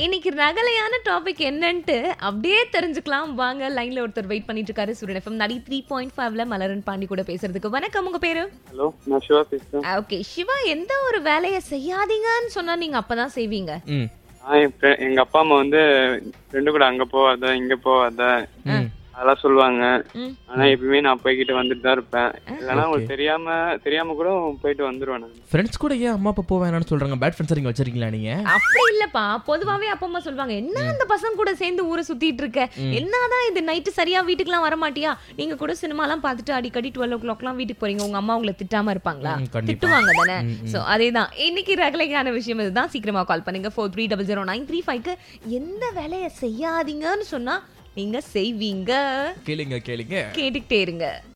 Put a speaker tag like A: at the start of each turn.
A: இன்னைக்கு ரகலையான டாபிக் என்னன்ட்டு அப்படியே தெரிஞ்சுக்கலாம் வாங்க லைன்ல ஒருத்தர் வெயிட் பண்ணிட்டு இருக்காரு சூரியன் எஃப்எம் நடி த்ரீ பாயிண்ட் ஃபைவ்ல மலரன் பாண்டி கூட பேசுறதுக்கு வணக்கம் உங்க பேரு
B: ஹலோ நான் சிவா பேசுறேன்
A: ஓகே சிவா எந்த ஒரு வேலையை செய்யாதீங்கன்னு சொன்னா நீங்க அப்பதான் செய்வீங்க
C: ம்
B: நான் என் friend- எங்க அப்பா அம்மா வந்து ரெண்டு கூட அங்க போவாத இங்க போவாத
C: ம்
B: அதெல்லாம் சொல்லுவாங்க
A: ம்.
B: ஆனா எப்பயுமே நான் போய்கிட்டு வந்துட்டு தான் இருப்பேன் இல்லைன்னா உங்களுக்கு தெரியாம தெரியாம கூட போயிட்டு வந்துருவேன் நான்
C: ஃப்ரெண்ட்ஸ் கூட ஏன் அம்மா அப்பா போக வேணாம்னு சொல்றாங்க பேட் ஃப்ரெண்ட்ஸ் நீங்க வச்சிருக்கீங்களா நீங்க
A: அப்படி இல்லப்பா பொதுவாவே அப்பா அம்மா சொல்லுவாங்க என்ன அந்த பசங்க கூட சேர்ந்து ஊரை சுத்திட்டு இருக்க என்னதான் இது நைட்டு சரியா வீட்டுக்குலாம் வர மாட்டியா நீங்க கூட சினிமாலாம் பார்த்துட்டு அடிக்கடி டுவெல் ஓ கிளாக்லாம் வீட்டுக்கு போறீங்க உங்க அம்மா உங்களை திட்டாம இருப்பாங்களா
C: ம், கண்டிப்பா.
A: திட்டுவாங்க தானே
C: ம், ம்.
A: சோ அதேதான் இன்னைக்கு ரகலைக்கான விஷயம் இதுதான் சீக்கிரமா கால் பண்ணுங்க four three double zero nine three ஃபைவ்க்கு எந்த வேலையை செய்யாதீங்கன்னு சொன்னா நீங்க செய்வீங்க
C: கேளுங்க கேளுங்க
A: கேட்டுக்கிட்டே இருங்க